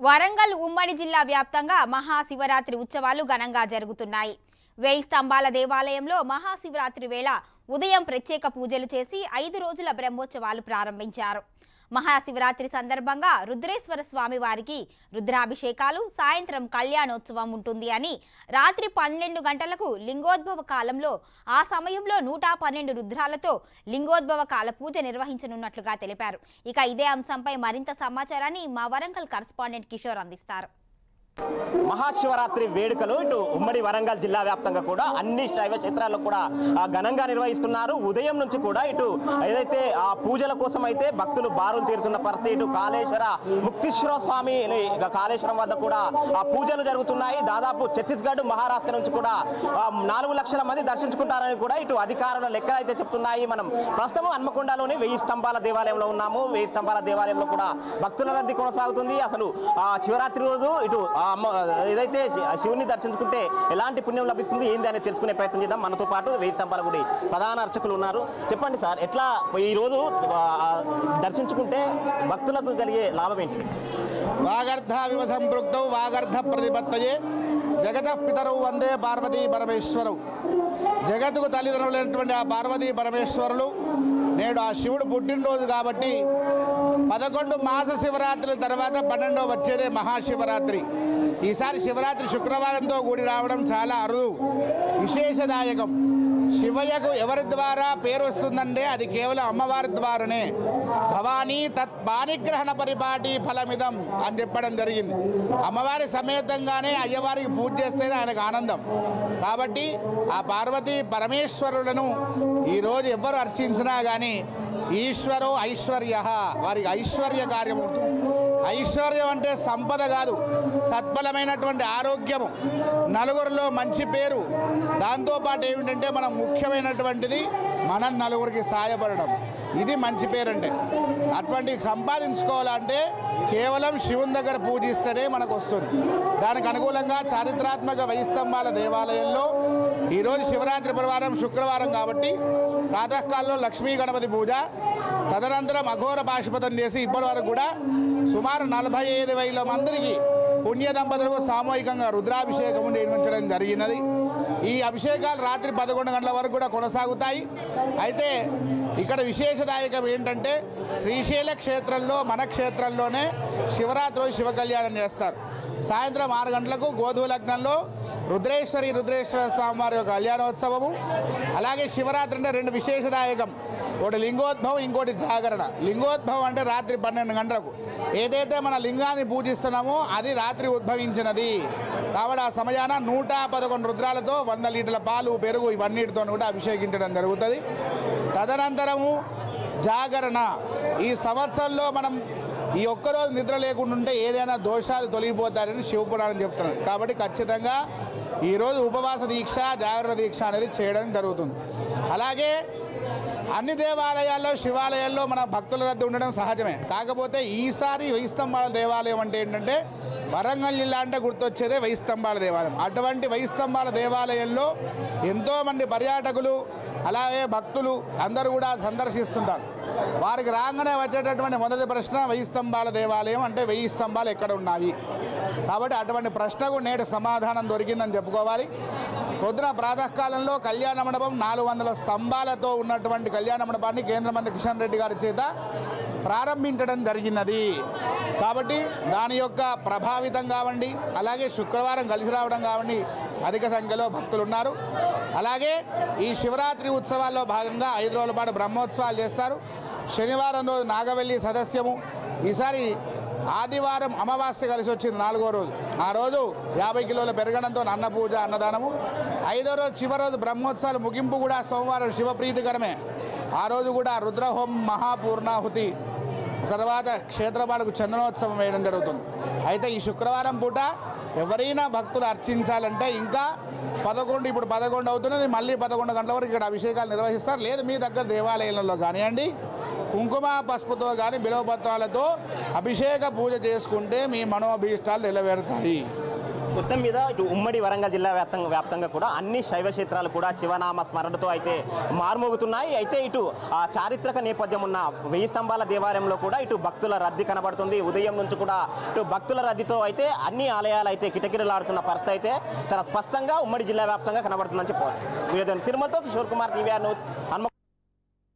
వరంగల్ ఉమ్మడి జిల్లా వ్యాప్తంగా మహాశివరాత్రి ఉత్సవాలు ఘనంగా జరుగుతున్నాయి వేయి స్తంభాల దేవాలయంలో మహాశివరాత్రి వేళ ఉదయం ప్రత్యేక పూజలు చేసి ఐదు రోజుల బ్రహ్మోత్సవాలు ప్రారంభించారు మహాశివరాత్రి సందర్భంగా రుద్రేశ్వర స్వామి వారికి రుద్రాభిషేకాలు సాయంత్రం కళ్యాణోత్సవం ఉంటుంది అని రాత్రి పన్నెండు గంటలకు లింగోద్భవ కాలంలో ఆ సమయంలో నూట పన్నెండు రుద్రాలతో లింగోద్భవ కాల పూజ నిర్వహించనున్నట్లుగా తెలిపారు ఇక ఇదే అంశంపై మరింత సమాచారాన్ని మా వరంగల్ కరస్పాండెంట్ కిషోర్ అందిస్తారు మహాశివరాత్రి వేడుకలు ఇటు ఉమ్మడి వరంగల్ జిల్లా వ్యాప్తంగా కూడా అన్ని శైవ క్షేత్రాల్లో కూడా ఆ, ఘనంగా నిర్వహిస్తున్నారు ఉదయం నుంచి కూడా ఇటు ఏదైతే ఆ పూజల కోసం అయితే భక్తులు బారులు తీరుతున్న పరిస్థితి ఇటు కాళేశ్వర ముక్తీశ్వర స్వామి ఇక కాళేశ్వరం వద్ద కూడా ఆ పూజలు జరుగుతున్నాయి దాదాపు ఛత్తీస్గఢ్ మహారాష్ట్ర నుంచి కూడా ఆ, నాలుగు లక్షల మంది దర్శించుకుంటారని కూడా ఇటు అధికారుల లెక్కలు అయితే చెప్తున్నాయి మనం ప్రస్తుతం హన్మకొండలోని వెయ్యి స్తంభాల దేవాలయంలో ఉన్నాము వెయ్యి స్తంభాల దేవాలయంలో కూడా భక్తుల రద్దీ కొనసాగుతుంది అసలు ఆ శివరాత్రి రోజు ఇటు ఆ అమ్మ ఏదైతే శి- శివుని దర్శించుకుంటే ఎలాంటి పుణ్యం లభిస్తుంది ఏంది అనేది తెలుసుకునే ప్రయత్నం చేద్దాం మనతో పాటు వెయ్యి స్తంభాల గుడి ప్రధాన అర్చకులు ఉన్నారు చెప్పండి సార్ ఎట్లా ఈ రోజు ఆ, దర్శించుకుంటే భక్తులకు కలిగే లాభం ఏంటి వాగర్ధావివ సంపృక్తౌ వాగర్ధ ప్రతిపత్తయే జగత పితరౌ వందే పార్వతీ పరమేశ్వరవు జగత్తుకు తల్లిదండ్రులైనటువంటి ఆ పార్వతీ పరమేశ్వరులు నేడు ఆ శివుడు పుట్టినరోజు కాబట్టి పదకొండు మాస శివరాత్రుల తర్వాత పన్నెండో వచ్చేదే మహాశివరాత్రి ఈసారి శివరాత్రి శుక్రవారంతో కూడి రావడం చాలా అరుదు విశేషదాయకం శివయ్యకు ఎవరి ద్వారా పేరు వస్తుందంటే అది కేవలం అమ్మవారి ద్వారానే భవానీ తత్ పాణిగ్రహణ పరిపాటి ఫలమిదం అని చెప్పడం జరిగింది అమ్మవారి సమేతంగానే అయ్యవారికి పూజ చేస్తేనే ఆయనకు ఆనందం కాబట్టి ఆ పార్వతీ పరమేశ్వరులను ఈరోజు ఎవ్వరు అర్చించినా కానీ ఈశ్వరో ఐశ్వర్య వారికి ఐశ్వర్య కార్యం ఉంటుంది ఐశ్వర్యం అంటే సంపద కాదు సత్ఫలమైనటువంటి ఆరోగ్యము నలుగురిలో మంచి పేరు దాంతోపాటు ఏమిటంటే మనం ముఖ్యమైనటువంటిది మనం నలుగురికి సాయపడడం ఇది మంచి పేరు అంటే అటువంటి సంపాదించుకోవాలంటే కేవలం శివుని దగ్గర పూజిస్తేనే మనకు వస్తుంది దానికి అనుకూలంగా చారిత్రాత్మక వైస్తంభాల దేవాలయంలో ఈరోజు శివరాత్రి ప్రవారం శుక్రవారం కాబట్టి ప్రాతకాలంలో లక్ష్మీ గణపతి పూజ తదనంతరం అఘోర పాశుపతం చేసి ఇప్పటి వరకు కూడా సుమారు నలభై ఐదు వేల మందికి పుణ్య దంపతులకు సామూహికంగా రుద్రాభిషేకం నిర్మించడం జరిగినది ఈ అభిషేకాలు రాత్రి పదకొండు గంటల వరకు కూడా కొనసాగుతాయి అయితే ఇక్కడ విశేషదాయకం ఏంటంటే శ్రీశైల క్షేత్రంలో మన క్షేత్రంలోనే శివరాత్రి రోజు శివ కళ్యాణం చేస్తారు సాయంత్రం ఆరు గంటలకు గోధుమ లగ్నంలో రుద్రేశ్వరి రుద్రేశ్వర స్వామి వారి యొక్క కళ్యాణోత్సవము అలాగే శివరాత్రి అంటే రెండు విశేషదాయకం ఒకటి లింగోద్భవం ఇంకోటి జాగరణ లింగోద్భవం అంటే రాత్రి పన్నెండు గంటలకు ఏదైతే మన లింగాన్ని పూజిస్తున్నామో అది రాత్రి ఉద్భవించినది కాబట్టి ఆ సమయాన నూట పదకొండు రుద్రాలతో వంద లీటర్ల పాలు పెరుగు ఇవన్నిటితో కూడా అభిషేకించడం జరుగుతుంది తదనంతరము జాగరణ ఈ సంవత్సరంలో మనం ఈ ఒక్కరోజు నిద్ర లేకుండా ఉంటే ఏదైనా దోషాలు తొలగిపోతారని శివపురాణం చెప్తున్నది కాబట్టి ఖచ్చితంగా ఈరోజు ఉపవాస దీక్ష జాగరణ దీక్ష అనేది చేయడం జరుగుతుంది అలాగే అన్ని దేవాలయాల్లో శివాలయాల్లో మన భక్తుల రద్దు ఉండడం సహజమే కాకపోతే ఈసారి వెయ్యి స్తంభాల దేవాలయం అంటే ఏంటంటే వరంగల్ జిల్లా అంటే గుర్తొచ్చేదే వెయ్యి స్తంభాల దేవాలయం అటువంటి వెయ్యి స్తంభాల దేవాలయంలో ఎంతోమంది పర్యాటకులు అలాగే భక్తులు అందరూ కూడా సందర్శిస్తుంటారు వారికి రాగానే వచ్చేటటువంటి మొదటి ప్రశ్న వెయ్యి స్తంభాల దేవాలయం అంటే వెయ్యి స్తంభాలు ఎక్కడ ఉన్నాయి కాబట్టి అటువంటి ప్రశ్నకు నేడు సమాధానం దొరికిందని చెప్పుకోవాలి పొద్దున ప్రాతకాలంలో కళ్యాణ మండపం నాలుగు వందల స్తంభాలతో ఉన్నటువంటి కళ్యాణ మండపాన్ని కేంద్ర మంత్రి కిషన్ రెడ్డి గారి చేత ప్రారంభించడం జరిగినది కాబట్టి దాని యొక్క ప్రభావితం కావండి అలాగే శుక్రవారం కలిసి రావడం కావండి అధిక సంఖ్యలో భక్తులు ఉన్నారు అలాగే ఈ శివరాత్రి ఉత్సవాల్లో భాగంగా ఐదు రోజుల పాటు బ్రహ్మోత్సవాలు చేస్తారు శనివారం రోజు నాగవెల్లి సదస్యము ఈసారి ఆదివారం అమావాస్య కలిసి వచ్చింది నాలుగో రోజు ఆ రోజు యాభై కిలోల పెరగడంతో అన్న పూజ అన్నదానము ఐదో రోజు చివరి రోజు బ్రహ్మోత్సవాలు ముగింపు కూడా సోమవారం శివప్రీతికరమే ఆ రోజు కూడా రుద్రహోం మహాపూర్ణాహుతి తర్వాత క్షేత్రపాలకు చందనోత్సవం వేయడం జరుగుతుంది అయితే ఈ శుక్రవారం పూట ఎవరైనా భక్తులు అర్చించాలంటే ఇంకా పదకొండు ఇప్పుడు పదకొండు అవుతున్నది మళ్ళీ పదకొండు గంటల వరకు ఇక్కడ అభిషేకాలు నిర్వహిస్తారు లేదు మీ దగ్గర దేవాలయాలలో కానివ్వండి కుంకుమ పసుపుతో కానీ బిలవపత్రాలతో అభిషేక పూజ చేసుకుంటే మీ మనోభీష్టాలు నిలవేరుతాయి మొత్తం మీద ఇటు ఉమ్మడి వరంగల్ జిల్లా వ్యాప్తంగా వ్యాప్తంగా కూడా అన్ని శైవ క్షేత్రాలు కూడా శివనామ స్మరణతో అయితే మారుమోగుతున్నాయి అయితే ఇటు ఆ చారిత్రక నేపథ్యం ఉన్న వెయ్యి స్తంభాల దేవాలయంలో కూడా ఇటు భక్తుల రద్దీ కనబడుతుంది ఉదయం నుంచి కూడా ఇటు భక్తుల రద్దీతో అయితే అన్ని ఆలయాలు అయితే కిటకిటలాడుతున్న పరిస్థితి అయితే చాలా స్పష్టంగా ఉమ్మడి జిల్లా వ్యాప్తంగా కనబడుతుందని చెప్పవచ్చు వీడియో తిరుమలతో కిషోర్ కుమార్ సివిఆర్ న్యూస్ హన్మ